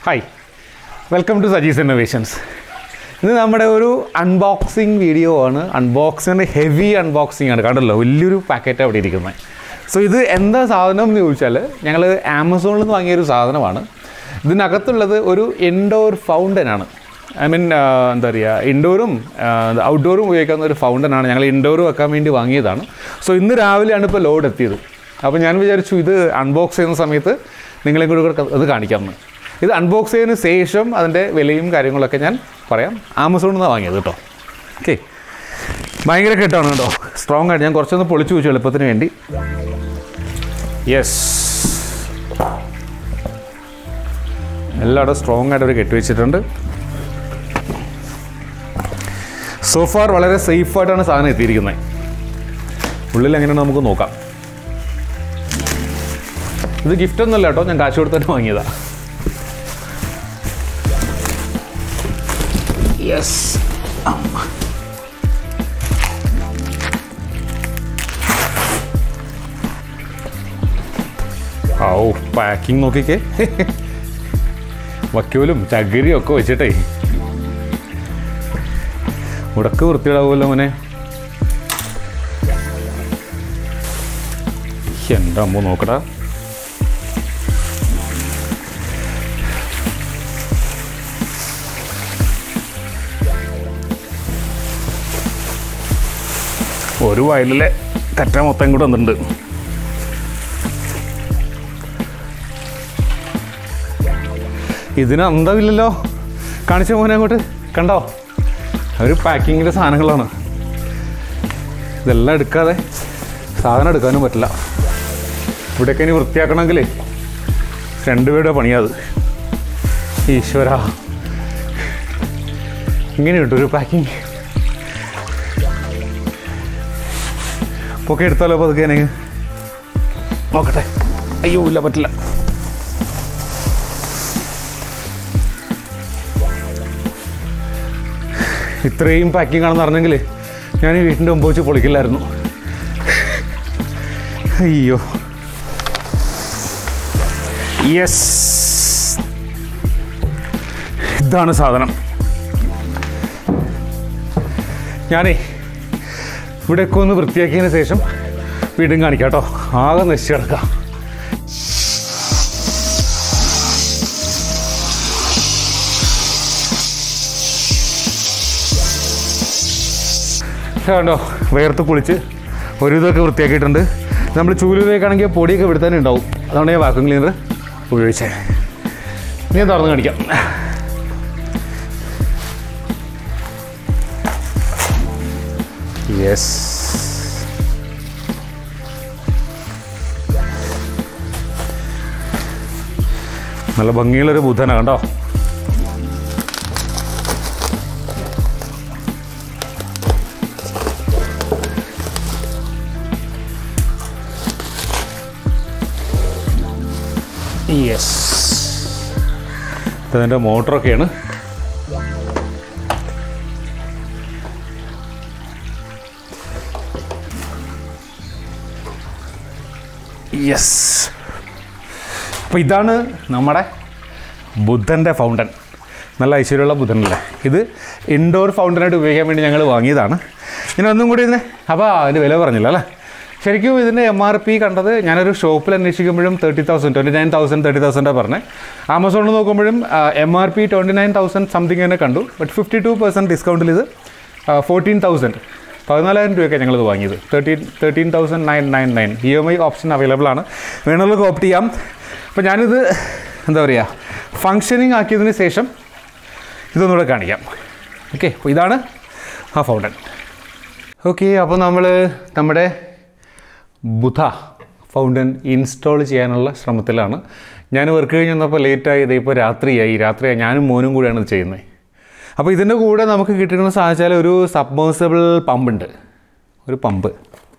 hi welcome to Sajis innovations ഇത് നമ്മുടെ ഒരു അൺബോക്സിങ് വീഡിയോ ആണ് അൺബോക്സിങ് ഹെവി അൺബോക്സിങ് ആണ് കണ്ടല്ലോ വലിയൊരു പാക്കറ്റ് അവിടെ ഇരിക്കുന്നത് സോ ഇത് എന്താ സാധനം എന്ന് ചോദിച്ചാൽ ഞങ്ങൾ ആമസോണിൽ നിന്ന് വാങ്ങിയൊരു സാധനമാണ് ഇതിനകത്തുള്ളത് ഒരു ഇൻഡോർ ഫൗണ്ടൻ ആണ് ഐ മീൻ എന്താ പറയുക ഇൻഡോറും ഔട്ട്ഡോറും ഉപയോഗിക്കാവുന്ന ഒരു ഫൗണ്ടനാണ് ഞങ്ങൾ ഇൻഡോർ വെക്കാൻ വേണ്ടി വാങ്ങിയതാണ് സോ ഇന്ന് രാവിലെയാണ് ഇപ്പോൾ ലോഡ് എത്തിയത് അപ്പോൾ ഞാൻ വിചാരിച്ചു ഇത് അൺബോക്സ് ചെയ്യുന്ന സമയത്ത് നിങ്ങളെ കൂടെ അത് കാണിക്കാമെന്ന് ഇത് അൺബോക്സ് ചെയ്തതിന് ശേഷം അതിൻ്റെ വിലയും കാര്യങ്ങളൊക്കെ ഞാൻ പറയാം ആമസോണിൽ നിന്നാണ് വാങ്ങിയത് കേട്ടോ ഓക്കെ ഭയങ്കര കെട്ടാണ് കേട്ടോ സ്ട്രോങ് ആയിട്ട് ഞാൻ കുറച്ചൊന്ന് പൊളിച്ചു വെച്ചു എളുപ്പത്തിന് വേണ്ടി യെസ് എല്ലായിടും സ്ട്രോങ് ആയിട്ട് അവർ കെട്ടിവെച്ചിട്ടുണ്ട് സോഫാർ വളരെ സേഫായിട്ടാണ് സാധനം എത്തിയിരിക്കുന്നത് ഉള്ളിൽ എങ്ങനെയാണ് നമുക്ക് നോക്കാം ഇത് ഗിഫ്റ്റ് ഒന്നുമല്ല കേട്ടോ ഞാൻ കാശ് കൊടുത്തിട്ട് വാങ്ങിയതാണ് യെസ് ഔ പാക്കിംഗ് നോക്കിക്കേ വക്കൂലും ചകിരിയും ഒക്കെ വെച്ചിട്ടേ ഉടക്ക് വൃത്തിയിടാവുമല്ലോ മോനെ എൻ്റെ അമ്മ നോക്കടാ ഒരു വയലിലെ കറ്റ മൊത്തം കൂടെ വന്നിട്ടുണ്ട് ഇതിന് അന്തമില്ലല്ലോ കാണിച്ച മോനെ അങ്ങോട്ട് കണ്ടോ ഒരു പാക്കിങ്ങിൻ്റെ സാധനങ്ങളാണ് ഇതെല്ലാം എടുക്കാതെ സാധനം എടുക്കാനും പറ്റില്ല ഇവിടെയൊക്കെ ഇനി വൃത്തിയാക്കണമെങ്കിൽ രണ്ടുപേരുടെ പണിയാത് ഈശ്വര ഇങ്ങനെ കിട്ടും ഒരു പാക്കിങ് പൊക്കെ എടുത്താലോ പതുക്കെ ഞാൻ നോക്കട്ടെ അയ്യോ ഇല്ല പറ്റില്ല ഇത്രയും പാക്കിംഗ് ആണെന്ന് അറിഞ്ഞെങ്കിൽ ഞാൻ ഈ വീട്ടിൻ്റെ മുമ്പ് വെച്ച് പൊളിക്കില്ലായിരുന്നു അയ്യോ യെസ് ഇതാണ് സാധനം ഞാനേ ഇവിടെയൊക്കെ ഒന്ന് വൃത്തിയാക്കിയതിന് ശേഷം വീണ്ടും കാണിക്കാം കേട്ടോ ആകെ നശിച്ചു കിടക്കാം കണ്ടോ വേർത്ത് കുളിച്ച് ഒരു ഇതൊക്കെ വൃത്തിയാക്കിയിട്ടുണ്ട് നമ്മൾ ചൂലിലേക്കാണെങ്കിൽ പൊടിയൊക്കെ വിടുത്താനും ഉണ്ടാവും അതുകൊണ്ട് ഞാൻ വാക്യൂം ക്ലീനർ ഉപയോഗിച്ചേ ഇനി തുറന്ന് കാണിക്കാം യെസ് നല്ല ഭംഗിയുള്ളൊരു ബുധനാണ് കണ്ടോ യെസ് ഇതിൻ്റെ മോട്ടറൊക്കെയാണ് യെസ് അപ്പോൾ ഇതാണ് നമ്മുടെ ബുദ്ധൻ്റെ ഫൗണ്ടൻ നല്ല ഐശ്വര്യമുള്ള ബുദ്ധനല്ലേ ഇത് ഇൻഡോർ ഫൗണ്ടനായിട്ട് ഉപയോഗിക്കാൻ വേണ്ടി ഞങ്ങൾ വാങ്ങിയതാണ് ഇനി ഒന്നും കൂടി ഇതിന് അപ്പോൾ അതിൻ്റെ വില പറഞ്ഞില്ല അല്ലേ ശരിക്കും ഇതിൻ്റെ എം ആർ പി കണ്ടത് ഞാനൊരു ഷോപ്പിൽ അന്വേഷിക്കുമ്പോഴും thirty thousand twenty nine thousand thirty തൗസൻഡാണ് പറഞ്ഞത് ആമസോണിൽ നോക്കുമ്പോഴും M R P twenty nine thousand something തന്നെ കണ്ടു ബട്ട് ഫിഫ്റ്റി ടു പെർസെൻറ്റ് ഡിസ്കൗണ്ടിൽ ഇത് ഫോർട്ടീൻ തൗസൻഡ് പതിനാലായിരം രൂപയ്ക്കാണ് ഞങ്ങളിത് വാങ്ങിയത് thirteen thirteen thousand nine nine nine E M I option available ആണ് വേണമെങ്കിൽ ഓപ്റ്റ് ചെയ്യാം അപ്പോൾ ഞാനിത് എന്താ പറയുക ഫങ്ഷനിങ് ആക്കിയതിന് ശേഷം ഇതൊന്നുകൂടെ കാണിക്കാം ഓക്കെ അപ്പോൾ ഇതാണ് ആ ഫൗണ്ടൻ ഓക്കെ അപ്പോൾ നമ്മൾ നമ്മുടെ ബുധ ഫൗണ്ടൻ ഇൻസ്റ്റാൾ ചെയ്യാനുള്ള ശ്രമത്തിലാണ് ഞാൻ വർക്ക് കഴിഞ്ഞ് വന്നപ്പോൾ ലേറ്റായി ഇത് ഇപ്പോൾ രാത്രിയായി രാത്രിയായി ഞാനും മോനും കൂടെയാണ് ഇത് ചെയ്യുന്നത് അപ്പോൾ ഇതിൻ്റെ കൂടെ നമുക്ക് കിട്ടിയിരുന്ന സാധിച്ചാൽ ഒരു സബ്മേഴ്സിബിൾ പമ്പുണ്ട് ഒരു പമ്പ്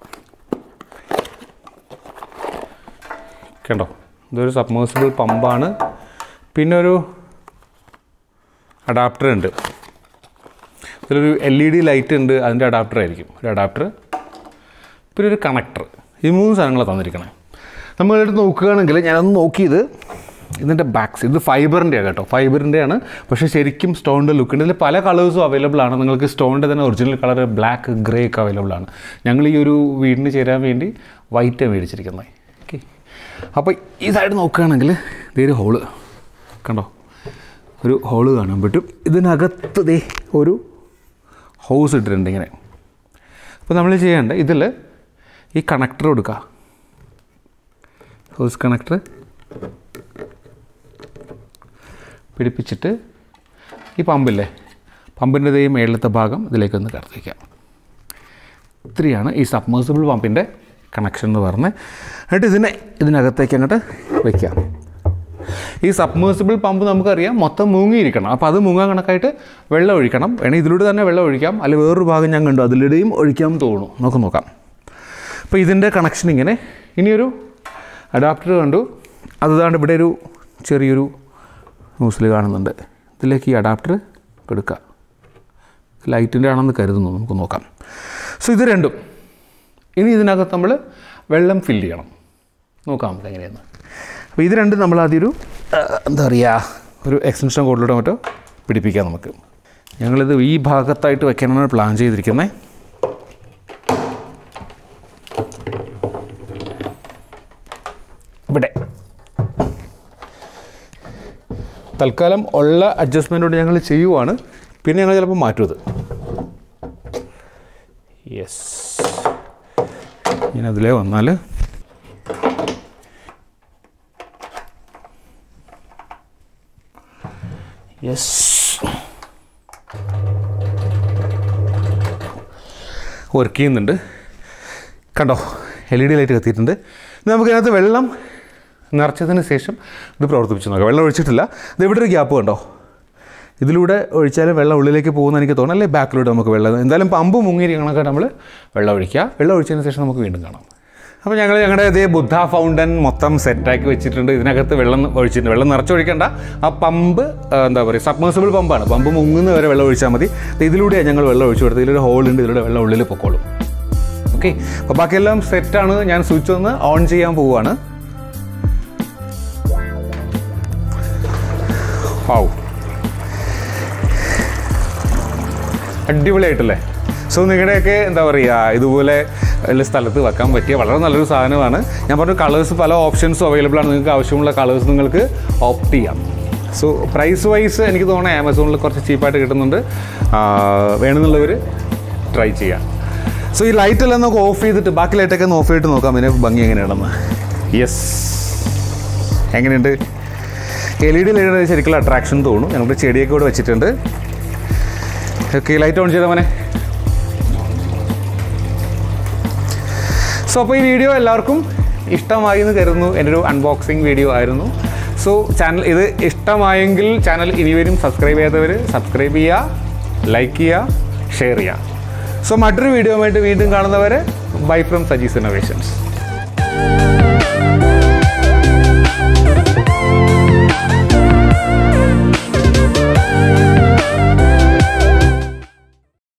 കണ്ടോ ഇതൊരു സബ്മേഴ്സിബിൾ പമ്പാണ് പിന്നെ ഒരു അഡാപ്റ്റർ ഉണ്ട് ഇതിലൊരു എൽ ഇ ഡി ലൈറ്റ് ഉണ്ട് അതിൻ്റെ അഡാപ്റ്റർ ആയിരിക്കും ഒരു അഡാപ്റ്റർ പിന്നെ ഒരു കണക്ടർ ഈ മൂന്ന് സാധനങ്ങളാണ് തന്നിരിക്കണേ നമ്മളെടുത്ത് നോക്കുകയാണെങ്കിൽ ഞാനൊന്ന് നോക്കിയത് ഇതിൻ്റെ ബാക്സ് ഇത് ഫൈബറിൻ്റെയാണ് കേട്ടോ ഫൈബറിൻ്റെയാണ് പക്ഷേ ശരിക്കും സ്റ്റോണിൻ്റെ ലുക്ക് ഉണ്ട് ഇതിൽ പല കളേഴ്സും അവൈലബിൾ ആണ് നിങ്ങൾക്ക് സ്റ്റോണിൻ്റെ തന്നെ ഒറിജിനൽ കളർ ബ്ലാക്ക് ഗ്രേ ഒക്കെ അവൈലബിൾ ആണ് ഞങ്ങൾ ഈ ഒരു വീടിന് ചേരാൻ വേണ്ടി വൈറ്റ് മേടിച്ചിരിക്കുന്നത് ഓക്കെ അപ്പോൾ ഈ സൈഡ് നോക്കുകയാണെങ്കിൽ ഇതൊരു ഹോള് കണ്ടോ ഒരു ഹോള് കാണാൻ പറ്റും ഇതിനകത്ത് ദേ ഒരു ഹൗസ് ഇട്ടിട്ടുണ്ട് ഇങ്ങനെ അപ്പോൾ നമ്മൾ ചെയ്യേണ്ട ഇതിൽ ഈ കണക്ടർ കൊടുക്കുക ഹൗസ് കണക്ടർ പിടിപ്പിച്ചിട്ട് ഈ പമ്പില്ലേ പമ്പിൻ്റെ ഈ മേളിലത്തെ ഭാഗം ഇതിലേക്കൊന്ന് കടത്തിക്കാം ഇത്രയാണ് ഈ സബ്മേഴ്സിബിൾ പമ്പിൻ്റെ കണക്ഷൻ എന്ന് പറഞ്ഞ് എന്നിട്ട് ഇതിനെ ഇതിനകത്തേക്ക് അങ്ങോട്ട് വയ്ക്കാം ഈ സബ്മേഴ്സിബിൾ പമ്പ് നമുക്കറിയാം മൊത്തം മുങ്ങിയിരിക്കണം അപ്പോൾ അത് മുങ്ങാൻ കണക്കായിട്ട് വെള്ളം ഒഴിക്കണം വേണമെങ്കിൽ ഇതിലൂടെ തന്നെ വെള്ളം ഒഴിക്കാം അല്ലെങ്കിൽ വേറൊരു ഭാഗം ഞാൻ കണ്ടു അതിലൂടെയും ഒഴിക്കാൻ തോന്നുന്നു നമുക്ക് നോക്കാം അപ്പോൾ ഇതിൻ്റെ കണക്ഷൻ ഇങ്ങനെ ഇനിയൊരു അഡാപ്റ്റർ കണ്ടു അതാണ് ഇവിടെ ഒരു ചെറിയൊരു ന്യൂസിൽ കാണുന്നുണ്ട് ഇതിലേക്ക് ഈ അഡാപ്റ്റർ എടുക്കുക ലൈറ്റിൻ്റെ ആണെന്ന് കരുതുന്നു നമുക്ക് നോക്കാം സോ ഇത് രണ്ടും ഇനി ഇതിനകത്ത് നമ്മൾ വെള്ളം ഫില്ല് ചെയ്യണം നോക്കാം നമുക്ക് എങ്ങനെയെന്ന് അപ്പോൾ ഇത് രണ്ടും നമ്മൾ ആദ്യം ഒരു ആ, എന്താ പറയുക ഒരു എക്സ്റ്റൻഷൻ കോഡിലൂടെ മറ്റോ പിടിപ്പിക്കാം നമുക്ക് ഞങ്ങളിത് ഈ ഭാഗത്തായിട്ട് വെക്കാനാണ് പ്ലാൻ ചെയ്തിരിക്കുന്നത് ഇവിടെ തൽക്കാലം ഉള്ള അഡ്ജസ്റ്റ്മെൻറ്റോട് ഞങ്ങൾ ചെയ്യുവാണ് പിന്നെ ഞങ്ങൾ ചിലപ്പോൾ മാറ്റും ഇത് യെസ് ഞാൻ അതിലേ വന്നാൽ യെസ് വർക്ക് ചെയ്യുന്നുണ്ട് കണ്ടോ എൽ ഇ ഡി ലൈറ്റ് കത്തിയിട്ടുണ്ട് ഇനി നമുക്കിതിനകത്ത് വെള്ളം നിറച്ചതിന് ശേഷം ഇത് പ്രവർത്തിപ്പിച്ച് നോക്കാം വെള്ളം ഒഴിച്ചിട്ടില്ല ഇത് ഇവിടെ ഒരു ഗ്യാപ്പ് കണ്ടോ ഇതിലൂടെ ഒഴിച്ചാലും വെള്ളം ഉള്ളിലേക്ക് പോകുന്ന എനിക്ക് തോന്നുന്നു അല്ലേ ബാക്കിലൂടെ നമുക്ക് വെള്ളം എന്തായാലും പമ്പ് മുങ്ങിരി കണക്കായിട്ട് നമ്മൾ വെള്ളം ഒഴിക്കുക വെള്ളം ഒഴിച്ചതിന് ശേഷം നമുക്ക് വീണ്ടും കാണാം അപ്പോൾ ഞങ്ങൾ ഞങ്ങളുടെ ഇതേ ബുദ്ധ ഫൗണ്ടൻ മൊത്തം സെറ്റാക്കി വെച്ചിട്ടുണ്ട് ഇതിനകത്ത് വെള്ളം ഒഴിച്ചിട്ടുണ്ട് വെള്ളം നിറച്ചൊഴിക്കേണ്ട ആ പമ്പ് ആ, എന്താ പറയുക സബ്മേഴ്സിബിൾ പമ്പാണ് പമ്പ് മുങ്ങുന്ന വരെ വെള്ളം ഒഴിച്ചാൽ മതി ദേ ഇതിലൂടെയാണ് ഞങ്ങൾ വെള്ളം ഒഴിച്ചു കൊടുത്തത് ഇതിലൊരു ഹോളുണ്ട് ഇതിലൂടെ വെള്ളം ഉള്ളിൽ പൊക്കോളും ഓക്കെ അപ്പോൾ ബാക്കിയെല്ലാം സെറ്റാണ് ഞാൻ സ്വിച്ച് ഒന്ന് ഓൺ ചെയ്യാൻ പോവുകയാണ് ഔ അടിപൊളിയായിട്ടല്ലേ സോ നിങ്ങളുടെയൊക്കെ എന്താ പറയുക ഇതുപോലെ ഉള്ള സ്ഥലത്ത് വെക്കാൻ പറ്റിയ വളരെ നല്ലൊരു സാധനമാണ് ഞാൻ പറഞ്ഞു കളേഴ്സ് പല ഓപ്ഷൻസും അവൈലബിൾ ആണ് നിങ്ങൾക്ക് ആവശ്യമുള്ള കളേഴ്സ് നിങ്ങൾക്ക് ഓപ്റ്റ് ചെയ്യാം സോ പ്രൈസ് വൈസ് എനിക്ക് തോന്നുന്നത് ആമസോണിൽ കുറച്ച് ചീപ്പായിട്ട് കിട്ടുന്നുണ്ട് ആ, വേണമെന്നുള്ളവർ ട്രൈ ചെയ്യാം സോ ഈ ലൈറ്റ് എല്ലാം നമുക്ക് ഓഫ് ചെയ്തിട്ട് ബാക്കി ലൈറ്റൊക്കെ ഒന്ന് ഓഫ് ചെയ്തിട്ട് നോക്കാം ഇതിന് ഭംഗി എങ്ങനെയാണെന്ന് യെസ് എങ്ങനെയുണ്ട് എൽ ഇ ഡി ലൈറ്റ് ശരിക്കുള്ള അട്രാക്ഷൻ തോന്നും ഞങ്ങളുടെ ചെടിയൊക്കെ ഇവിടെ വെച്ചിട്ടുണ്ട് ഓക്കെ ലൈറ്റ് ഓൺ ചെയ്ത മോനെ സോ അപ്പോൾ ഈ വീഡിയോ എല്ലാവർക്കും ഇഷ്ടമായി എന്ന് കരുതുന്നു എൻ്റെ ഒരു അൺബോക്സിങ് വീഡിയോ ആയിരുന്നു സോ ചാനൽ ഇത് ഇഷ്ടമായെങ്കിൽ ചാനൽ ഇനി വരും സബ്സ്ക്രൈബ് ചെയ്യാത്തവർ സബ്സ്ക്രൈബ് ചെയ്യുക ലൈക്ക് ചെയ്യുക ഷെയർ ചെയ്യുക സോ മറ്റൊരു വീഡിയോ ആയിട്ട് വീണ്ടും കാണുന്നവരെ ബൈ ഫ്രം സജീസ് ഇന്നോവേഷൻസ്